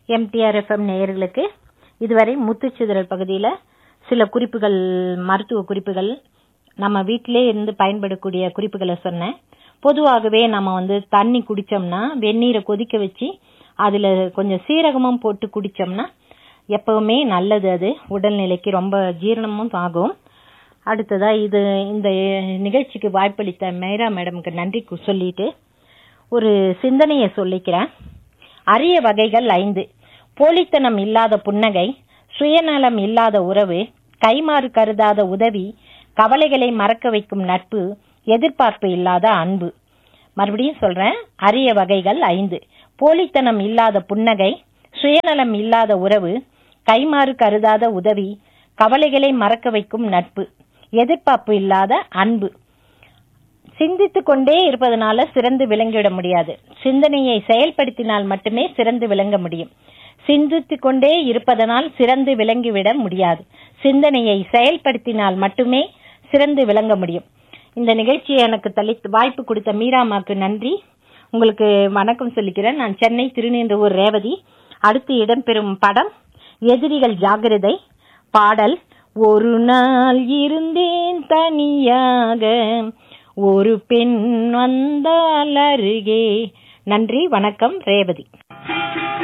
MTR FM நேயர்களுக்கு இதுவரை முத்துச்சிதறல் பகுதியில் சில குறிப்புகள் மருத்துவ குறிப்புகள் நம்ம வீட்டிலே இருந்து பயன்படக்கூடிய குறிப்புகளை சொன்னேன் பொதுவாகவே நம்ம வந்து தண்ணி குடிச்சோம்னா வெந்நீரை கொதிக்க வச்சு அதுல கொஞ்சம் சீரகமும் போட்டு குடிச்சோம்னா எப்பவுமே நல்லது அது உடல்நிலைக்கு ரொம்ப ஜீரணமும் ஆகும் அடுத்ததா இது இந்த நிகழ்ச்சிக்கு வாய்ப்பளித்த மேரா மேடம்க்கு நன்றி கு- சொல்லிட்டு ஒரு சிந்தனையை சொல்லிக்கிறேன் அரிய வகைகள் ஐந்து போலித்தனம் இல்லாத புன்னகை சுயநலம் இல்லாத உறவு கைமாறு கருதாத உதவி கவலைகளை மறக்க வைக்கும் நட்பு எதிர்பார்ப்பு இல்லாத அன்பு மறுபடியும் சொல்றேன் அரிய வகைகள் ஐந்து போலித்தனம் இல்லாத புன்னகை சுயநலம் இல்லாத உறவு கைமாறு கருதாத உதவி கவலைகளை மறக்க வைக்கும் நட்பு எதிர்பார்ப்பு இல்லாத அன்பு சிந்தித்துக் கொண்டே இருப்பதனால சிறந்து விளங்கிவிட முடியாது சிந்தனையை செயல்படுத்தினால் மட்டுமே சிறந்து விளங்க முடியும் சிந்தித்துக் கொண்டே இருப்பதனால் சிறந்து விளங்கிவிட முடியாது சிந்தனையை செயல்படுத்தினால் மட்டுமே சிறந்து விளங்க முடியும் இந்த நிகழ்ச்சியை எனக்கு தளி வாய்ப்பு கொடுத்த மீராமாக்கு நன்றி உங்களுக்கு வணக்கம் சொல்லிக்கிறேன் நான் சென்னை திருநீன்றவூர் ரேவதி அடுத்து இடம்பெறும் படம் எதிரிகள் ஜாகிரதை பாடல் ஒரு நாள் இருந்தேன் தனியாக ஒரு பெண் வந்தால் அருகே நன்றி வணக்கம் ரேவதி